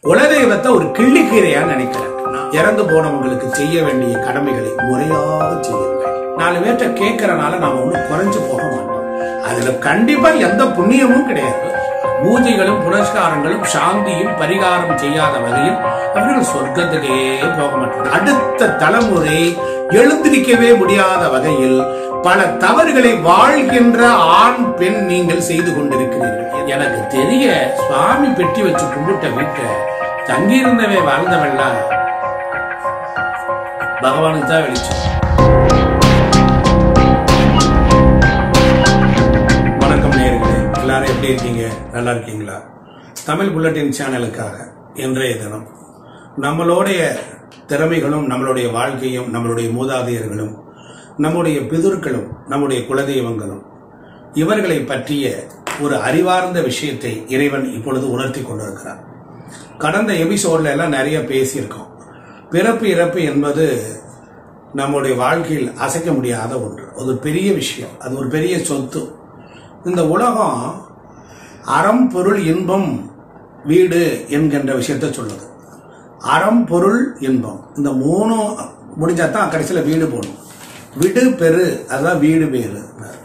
குலதெய்வத்தை ஒரு கிள்ளிக்கீரையா நினைக்கிறேன் இறந்து போனவங்களுக்கு செய்ய வேண்டிய கடமைகளை முறையாக செய்யுங்கள் நாலு பேர்ட்ட கேட்கறனால நாம ஒண்ணும் குறைஞ்சு போக மாட்டோம் அதுல கண்டிப்பா எந்த புண்ணியமும் கிடையாது பூஜைகளும் புனஸ்காரங்களும் சாந்தியும் பரிகாரம் செய்யாத வகையில் அவர்கள் சொர்க்கத்துக்கே போக மாட்டாங்க அடுத்த தலைமுறை எழுந்திருக்கவே முடியாத வகையில் பல தவறுகளை வாழ்கின்ற ஆண் பெண் நீங்கள் செய்து கொண்டிருக்கிறீர்கள் எனக்கு தெரிய சுவாமி பெட்டி வச்சு கும்பிட்ட வீட்டை தங்கியிருந்தவே வாழ்ந்தவெல்லாம் பகவானுக்கு தான் வெளிச்சம் வணக்கம் நேயர்களே எல்லாரும் எப்படி இருக்கீங்க நல்லா இருக்கீங்களா தமிழ் புல்லட்டின் சேனலுக்காக இன்றைய தினம் நம்மளுடைய திறமைகளும் நம்மளுடைய வாழ்க்கையும் நம்மளுடைய மூதாதையர்களும் நம்முடைய பிதுர்களும் நம்முடைய குலதெய்வங்களும் இவர்களை பற்றிய ஒரு அறிவார்ந்த விஷயத்தை இறைவன் இப்பொழுது உணர்த்தி கொண்டிருக்கிறார் கடந்த எபிசோட்ல எல்லாம் நிறைய பேசியிருக்கோம் பிறப்பு இறப்பு என்பது நம்முடைய வாழ்க்கையில் அசைக்க முடியாத ஒன்று அது ஒரு பெரிய விஷயம் அது ஒரு பெரிய சொத்து இந்த உலகம் அறம் பொருள் இன்பம் வீடு என்கின்ற விஷயத்தை சொல்லுது அறம் பொருள் இன்பம் இந்த மூணும் முடிஞ்சாதான் கடைசியில் வீடு போகணும் விடு பெரு அதுதான் வீடு பேரு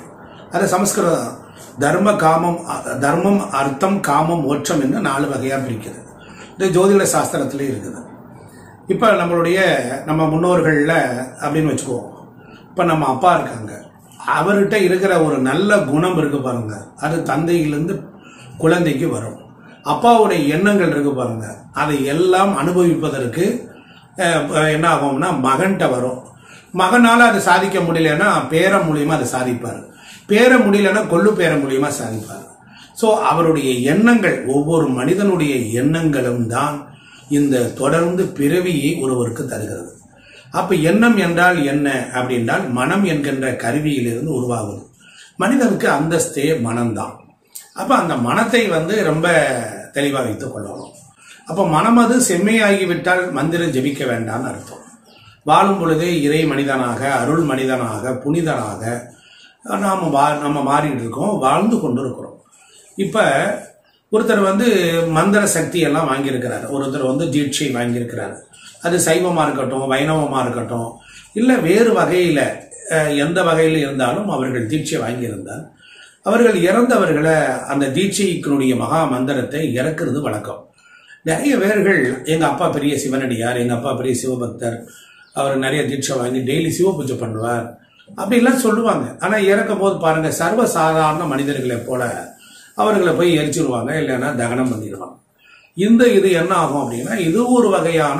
அது சமஸ்கிருதம் தர்ம காமம் தர்மம் அர்த்தம் காமம் மோட்சம் என்று நாலு வகையா பிரிக்குது இது ஜோதிட சாஸ்திரத்திலே இருக்குது இப்போ நம்மளுடைய நம்ம முன்னோர்களில் அப்படின்னு வச்சுக்குவோம் இப்போ நம்ம அப்பா இருக்காங்க அவர்கிட்ட இருக்கிற ஒரு நல்ல குணம் இருக்கு பாருங்க அது தந்தையிலிருந்து குழந்தைக்கு வரும் அப்பாவுடைய எண்ணங்கள் இருக்கு பாருங்க அதை எல்லாம் அனுபவிப்பதற்கு அஹ், என்ன ஆகும்னா மகன்கிட்ட வரும் மகனால அது சாதிக்க முடியலன்னா பேரன் மூலியமா அதை சாதிப்பார் பேர முடியலன்னா கொள்ளு பேர மூலியமா சாதிப்பார் ஸோ அவருடைய எண்ணங்கள் ஒவ்வொரு மனிதனுடைய எண்ணங்களும் தான் இந்த தொடர்ந்து பிறவியை ஒருவருக்கு தருகிறது அப்ப எண்ணம் என்றால் என்ன அப்படின்றால் மனம் என்கின்ற கருவியிலிருந்து உருவாகுது மனிதனுக்கு அந்தஸ்தே மனம்தான் அப்ப அந்த மனத்தை வந்து ரொம்ப தெளிவா வைத்துக் கொள்ளணும் அப்ப மனமது செம்மையாகிவிட்டால் மந்திரம் ஜெபிக்க வேண்டாம்னு அர்த்தம் வாழும் பொழுதே இறை மனிதனாக அருள் மனிதனாக புனிதனாக நாம வா நம்ம மாறிட்டு இருக்கோம் வாழ்ந்து கொண்டு இருக்கிறோம் இப்ப ஒருத்தர் வந்து மந்திர சக்தி எல்லாம் வாங்கியிருக்கிறார் ஒருத்தர் வந்து தீட்சை வாங்கியிருக்கிறார் அது சைவமா இருக்கட்டும் வைணவமா இருக்கட்டும் இல்ல வேறு வகையில அஹ், எந்த வகையில் இருந்தாலும் அவர்கள் தீட்சை வாங்கியிருந்தால் அவர்கள் இறந்தவர்களை அந்த தீட்சைக்கினுடைய மகா மந்திரத்தை இறக்குறது வழக்கம் நிறைய பேர்கள் எங்க அப்பா பெரிய சிவனடியார் எங்க அப்பா பெரிய சிவபக்தர் அவர் நிறைய தீட்சை வாங்கி டெய்லி சிவ பூஜை பண்ணுவார் அப்படிலாம் சொல்லுவாங்க ஆனா இறக்கும் போது பாருங்க சர்வ சாதாரண மனிதர்களை போல அவர்களை போய் எரிச்சிருவாங்க இல்லைன்னா தகனம் பண்ணிடுவாங்க இந்த இது என்ன ஆகும் அப்படின்னா இது ஒரு வகையான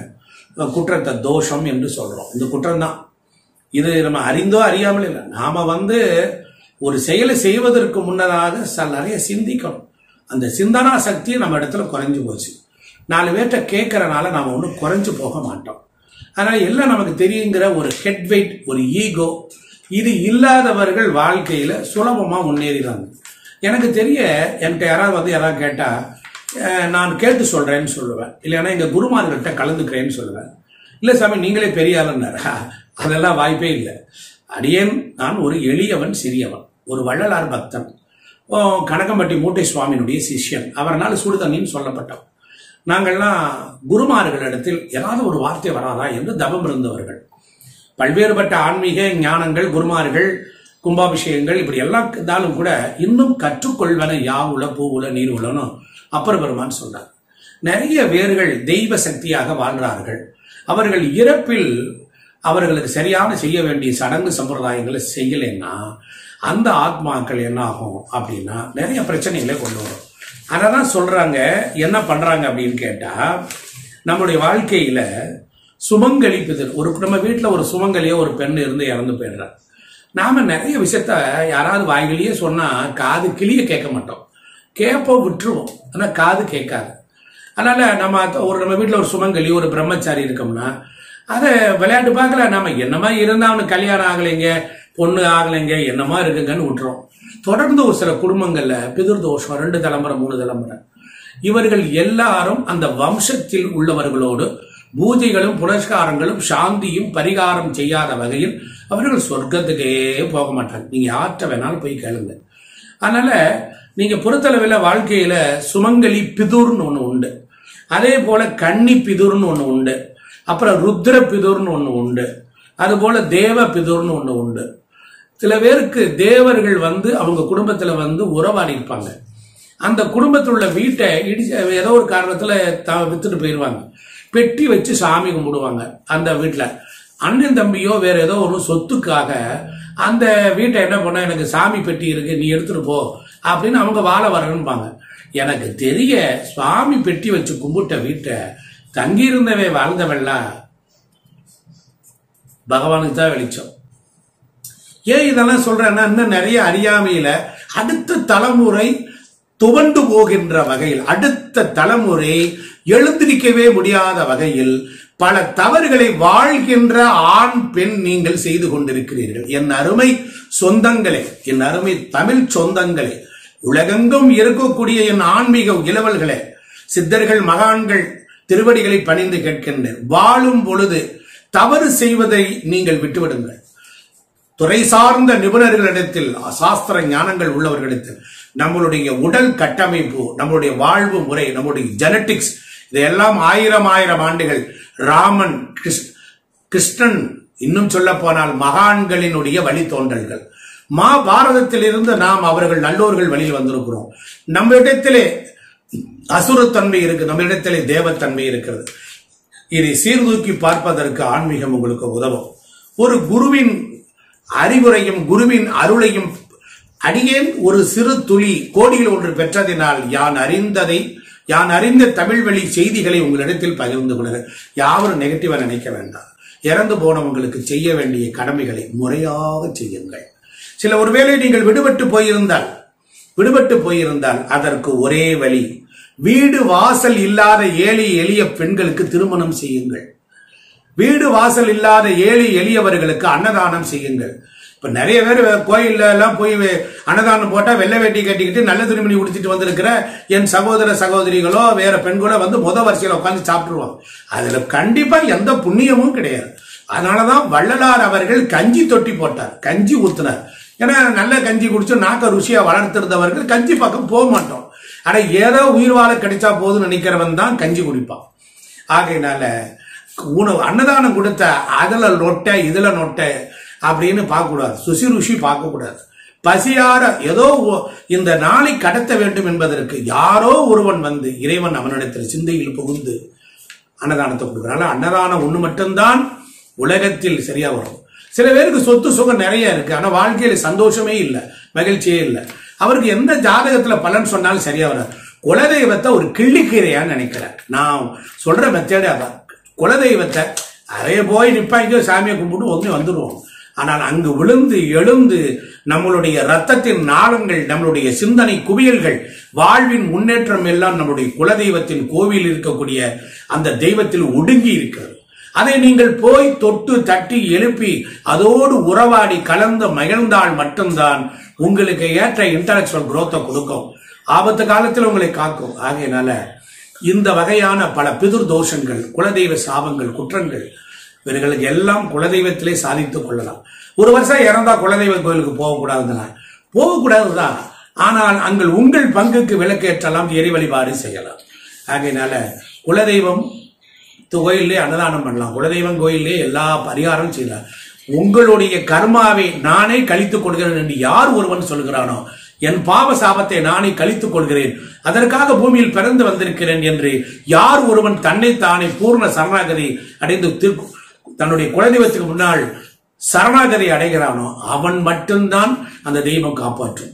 அஹ், குற்றத்தை தோஷம் என்று சொல்றோம் இந்த குற்றம் தான் இது நம்ம அறிந்தோ அறியாமல் இல்லை நாம வந்து ஒரு செயலை செய்வதற்கு முன்னதாக ச நிறைய சிந்திக்கணும் அந்த சிந்தனா சக்தி நம்ம இடத்துல குறைஞ்சு போச்சு நாலு பேர்கிட்ட கேட்கறனால நாம ஒன்றும் குறைஞ்சு போக மாட்டோம் அதனால எல்லாம் நமக்கு தெரியுங்கிற ஒரு ஹெட் வெயிட் ஒரு ஈகோ இது இல்லாதவர்கள் வாழ்க்கையில சுலபமா முன்னேறிறாங்க எனக்கு தெரிய என்கிட்ட யாராவது வந்து யாராவது கேட்டா அஹ், நான் கேட்டு சொல்றேன்னு சொல்லுவேன் இல்லைன்னா எங்க குருமார்கள்ட்ட கலந்துக்கிறேன்னு சொல்லுவேன் இல்ல சாமி நீங்களே பெரிய ஆளுன்னாரு அதெல்லாம் வாய்ப்பே இல்லை அடியேன் நான் ஒரு எளியவன் சிறியவன் ஒரு வள்ளலார் பக்தன் ஓ, கனகம்பட்டி மூட்டை சுவாமியினுடைய சிஷ்யன் அவர்னால சுடுதண்ணின்னு சொல்லப்பட்டோம் நாங்கள்லாம் குருமார்களிடத்தில் ஏதாவது ஒரு வார்த்தை வராதா என்று தவம் இருந்தவர்கள் பல்வேறுபட்ட ஆன்மீக ஞானங்கள் குருமார்கள் கும்பாபிஷேகங்கள் இப்படி எல்லாம் இருந்தாலும் கூட இன்னும் கற்றுக்கொள்வன யாவுல பூவுல நீர் உலன்னு அப்பர் பெருமான் சொல்றார் நிறைய வேர்கள் தெய்வ சக்தியாக வாழ்றார்கள் அவர்கள் இறப்பில் அவர்களுக்கு சரியான செய்ய வேண்டிய சடங்கு சம்பிரதாயங்களை செய்யலைன்னா அந்த ஆத்மாக்கள் என்ன ஆகும் அப்படின்னா நிறைய பிரச்சனைகளை கொண்டு வரும் அததான் சொல்றாங்க என்ன பண்றாங்க அப்படின்னு கேட்டா நம்முடைய வாழ்க்கையில சுமங்கலிப்புதல் ஒரு நம்ம வீட்டில் ஒரு சுமங்கலியோ ஒரு பெண் இருந்து இறந்து போயிடுறார் நாம நிறைய விஷயத்த யாராவது வாய்களையே சொன்னா காது கிளிய கேட்க மாட்டோம் கேட்போம் விட்டுருவோம் ஆனா காது கேட்காது அதனால நம்ம அத- ஒரு நம்ம வீட்டில் ஒரு சுமங்கலி ஒரு பிரம்மச்சாரி இருக்கோம்னா அதை விளையாட்டு பார்க்கல நம்ம என்னமா இருந்தா அவனுக்கு கல்யாணம் ஆகலைங்க பொண்ணு ஆகலைங்க என்னமா இருக்குங்கன்னு விட்டுறோம் தொடர்ந்து ஒரு சில குடும்பங்கள்ல பிதிர் தோஷம் ரெண்டு தலைமுறை மூணு தலைமுறை இவர்கள் எல்லாரும் அந்த வம்சத்தில் உள்ளவர்களோடு பூஜைகளும் புனஸ்காரங்களும் சாந்தியும் பரிகாரம் செய்யாத வகையில் அவர்கள் சொர்க்கத்துக்கே போக மாட்டாங்க நீங்க யார்கிட்ட வேணாலும் போய் கேளுங்க அதனால நீங்க பொறுத்தளவில் வாழ்க்கையில சுமங்கலி பிதுர்னு ஒண்ணு உண்டு அதே போல கன்னி பிதுர்னு ஒன்று உண்டு அப்புறம் ருத்ர பிதுர்னு ஒன்று உண்டு அதுபோல தேவ பிதுர்னு ஒன்று உண்டு சில பேருக்கு தேவர்கள் வந்து அவங்க குடும்பத்துல வந்து உறவாடி இருப்பாங்க அந்த குடும்பத்தில் உள்ள வீட்டை இடிச்சு ஏதோ ஒரு காரணத்துல த வித்துட்டு போயிடுவாங்க பெட்டி வச்சு சாமி கும்பிடுவாங்க அந்த வீட்டில் அண்ணன் தம்பியோ வேற ஏதோ ஒரு சொத்துக்காக அந்த வீட்டை என்ன பண்ண எனக்கு சாமி பெட்டி இருக்கு நீ எடுத்துட்டு போ அப்படின்னு அவங்க வாழ வரணும்பாங்க எனக்கு தெரிய சுவாமி பெட்டி வச்சு கும்பிட்ட வீட்டை தங்கியிருந்தவே வாழ்ந்தவெல்லாம் பகவானுக்கு தான் வெளிச்சம் ஏன் இதெல்லாம் சொல்றேன்னா இன்னும் நிறைய அறியாமையில அடுத்த தலைமுறை துவண்டு போகின்ற வகையில் அடுத்த தலைமுறை எழுந்திருக்கவே முடியாத வகையில் பல தவறுகளை வாழ்கின்ற ஆண் பெண் நீங்கள் செய்து கொண்டிருக்கிறீர்கள் என் அருமை சொந்தங்களே என் அருமை தமிழ் சொந்தங்களே உலகெங்கும் இருக்கக்கூடிய என் ஆன்மீக இளவல்களே சித்தர்கள் மகான்கள் திருவடிகளை பணிந்து கேட்கின்றேன் வாழும் பொழுது தவறு செய்வதை நீங்கள் விட்டுவிடுங்கள் துறை சார்ந்த நிபுணர்களிடத்தில் சாஸ்திர ஞானங்கள் உள்ளவர்களிடத்தில் நம்மளுடைய உடல் கட்டமைப்பு நம்மளுடைய வாழ்வு முறை நம்முடைய ஜெனட்டிக்ஸ் இதையெல்லாம் ஆயிரம் ஆயிரம் ஆண்டுகள் ராமன் கிருஷ்- கிருஷ்ணன் இன்னும் சொல்ல போனால் மகான்களினுடைய வழித்தோன்றல்கள் மாபாரதத்திலிருந்து நாம் அவர்கள் நல்லோர்கள் வழியில் வந்திருக்கிறோம் நம்மிடத்திலே அசுரத்தன்மை இருக்கு நம்மிடத்திலே தேவத்தன்மை இருக்கிறது இதை சீர்தூக்கி பார்ப்பதற்கு ஆன்மீகம் உங்களுக்கு உதவும் ஒரு குருவின் அறிவுரையும் குருவின் அருளையும் அடியேன் ஒரு சிறு துளி கோடியில் ஒன்று பெற்றதினால் யான் அறிந்ததை யான் அறிந்த தமிழ் வழி செய்திகளை உங்களிடத்தில் பகிர்ந்து கொள்கிறேன் யாவரும் நெகட்டிவா நினைக்க வேண்டாம் இறந்து போனவங்களுக்கு செய்ய வேண்டிய கடமைகளை முறையாக செய்யுங்கள் சில ஒருவேளை நீங்கள் விடுபட்டு போயிருந்தால் விடுபட்டு போயிருந்தால் அதற்கு ஒரே வழி வீடு வாசல் இல்லாத ஏழை எளிய பெண்களுக்கு திருமணம் செய்யுங்கள் வீடு வாசல் இல்லாத ஏழை எளியவர்களுக்கு அன்னதானம் செய்யுங்கள் இப்ப நிறைய பேர் கோயில்ல எல்லாம் போய் வே- அன்னதானம் போட்டா வெள்ளை வேட்டி கட்டிக்கிட்டு நல்ல துணிமணி உடுத்திட்டு வந்திருக்கிற என் சகோதர சகோதரிகளோ வேற பெண்களோ வந்து முத வரிசையில உட்காந்து சாப்பிட்டுருவாங்க அதுல கண்டிப்பா எந்த புண்ணியமும் கிடையாது அதனாலதான் வள்ளலார் அவர்கள் கஞ்சி தொட்டி போட்டார் கஞ்சி ஊத்துனார் ஏன்னா நல்ல கஞ்சி குடிச்சு நாக்க ருசியா வளர்த்திருந்தவர்கள் கஞ்சி பக்கம் போக மாட்டோம் ஆனா ஏதோ உயிர் வாழ கிடைச்சா போதும்னு நினைக்கிறவன் தான் கஞ்சி குடிப்பான் ஆகையினால உணவு அன்னதானம் கொடுத்த அதுல நொட்டை இதுல நொட்டை அப்படின்னு பார்க்கக்கூடாது சுசி ருசி பார்க்கக்கூடாது பசியார ஏதோ ஒ- இந்த நாளை கடத்த வேண்டும் என்பதற்கு யாரோ ஒருவன் வந்து இறைவன் அவனிடத்தில் சிந்தையில் புகுந்து அன்னதானத்தை கொடுக்குறாங்க அன்னதானம் ஒண்ணு மட்டும்தான் உலகத்தில் சரியா வரும் சில பேருக்கு சொத்து சுகம் நிறைய இருக்கு ஆனா வாழ்க்கையில சந்தோஷமே இல்லை மகிழ்ச்சியே இல்லை அவருக்கு எந்த ஜாதகத்துல பலன் சொன்னாலும் சரியா வராது குலதெய்வத்தை ஒரு கிள்ளிக்கீரையான்னு நினைக்கிறேன் நான் சொல்ற மெத்தேடு அதான் குலதெய்வத்தை அறைய போய் நிப்பாங்க சாமியை கும்பிட்டு ஒன்று வந்துடுவோம் ஆனால் அங்கு விழுந்து எழுந்து நம்மளுடைய ரத்தத்தின் நாளங்கள் நம்மளுடைய சிந்தனை குவியல்கள் வாழ்வின் முன்னேற்றம் எல்லாம் நம்முடைய குலதெய்வத்தின் கோவில் இருக்கக்கூடிய அந்த தெய்வத்தில் ஒடுங்கி இருக்கிறது அதை நீங்கள் போய் தொட்டு தட்டி எழுப்பி அதோடு உறவாடி கலந்து மகிழ்ந்தால் மட்டும்தான் உங்களுக்கு ஏற்ற இன்டலெக்சுவல் growth கொடுக்கும் ஆபத்து காலத்தில் உங்களை காக்கும் ஆகையினால இந்த வகையான பல பிதுர் தோஷங்கள் குலதெய்வ சாபங்கள் குற்றங்கள் இவர்களுக்கு எல்லாம் குலதெய்வத்திலே சாதித்துக் கொள்ளலாம் ஒரு வருஷம் இறந்தா குலதெய்வ கோயிலுக்கு போகக்கூடாதுன்னா போகக்கூடாதுதான் ஆனால் அங்கே உங்கள் பங்குக்கு விளக்கேற்றலாம் எரி வழிபாடு செய்யலாம் ஆகையினால குலதெய்வம் கோயிலே அன்னதானம் பண்ணலாம் குலதெய்வம் கோயிலே எல்லா பரிகாரமும் செய்யலாம் உங்களுடைய கர்மாவை நானே கழித்துக் கொள்கிறேன் என்று யார் ஒருவன் சொல்கிறானோ என் பாவ சாபத்தை நானே கழித்துக் கொள்கிறேன் அதற்காக பூமியில் பிறந்து வந்திருக்கிறேன் என்று யார் ஒருவன் தன்னை தானே பூர்ண சரணாகதி அடைந்து திரு- தன்னுடைய குலதெய்வத்துக்கு முன்னால் சரணாகதி அடைகிறானோ அவன் மட்டும்தான் அந்த தெய்வம் காப்பாற்றும்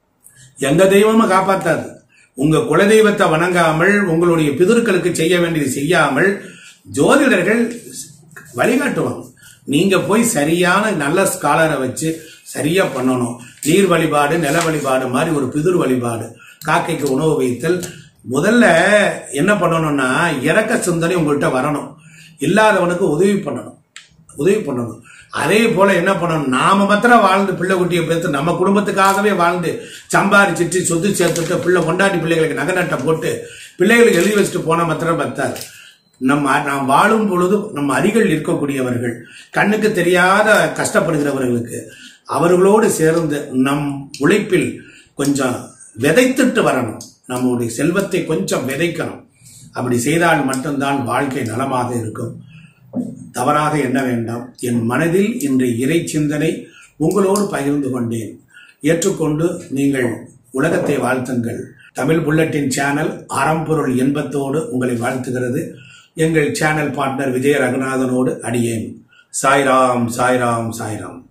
எந்த தெய்வமும் காப்பாத்தாது உங்க குலதெய்வத்தை வணங்காமல் உங்களுடைய பிதர்களுக்கு செய்ய வேண்டியது செய்யாமல் ஜோதிடர்கள் வழிகாட்டுவாங்க நீங்க போய் சரியான நல்ல ஸ்காலரை வச்சு சரியா பண்ணணும் நீர் வழிபாடு நில வழிபாடு மாதிரி ஒரு பிதுர் வழிபாடு காக்கைக்கு உணவு வைத்தல் முதல்ல என்ன பண்ணணும்னா இறக்க சிந்தனை உங்கள்கிட்ட வரணும் இல்லாதவனுக்கு உதவி பண்ணணும் உதவி பண்ணணும் அதே போல என்ன பண்ணணும் நாம மாத்திரம் வாழ்ந்து பிள்ளை குட்டியை பெற்று நம்ம குடும்பத்துக்காகவே வாழ்ந்து சம்பாரிச்சிட்டு சொத்து சேர்த்துட்டு பிள்ளை கொண்டாட்டி பிள்ளைகளுக்கு நகை நட்டை போட்டு பிள்ளைகளுக்கு எழுதி வச்சுட்டு போன மாத்திரம் பத்தாது நம்ம நாம் வாழும் பொழுது நம்ம அருகில் இருக்கக்கூடியவர்கள் கண்ணுக்கு தெரியாத கஷ்டப்படுகிறவர்களுக்கு அவர்களோடு சேர்ந்து நம் உழைப்பில் கொஞ்சம் விதைத்துட்டு வரணும் நம்முடைய செல்வத்தை கொஞ்சம் விதைக்கணும் அப்படி செய்தால் மட்டும்தான் வாழ்க்கை நலமாக இருக்கும் தவறாக எண்ண வேண்டாம் என் மனதில் இன்று இறை சிந்தனை உங்களோடு பகிர்ந்து கொண்டேன் ஏற்றுக்கொண்டு நீங்கள் உலகத்தை வாழ்த்துங்கள் தமிழ் புல்லட்டின் சேனல் அறம்பொருள் இன்பத்தோடு உங்களை வாழ்த்துகிறது எங்கள் சேனல் பார்ட்னர் விஜய ரகுநாதனோடு அடியேன் சாய்ராம் சாய்ராம் சாய்ராம்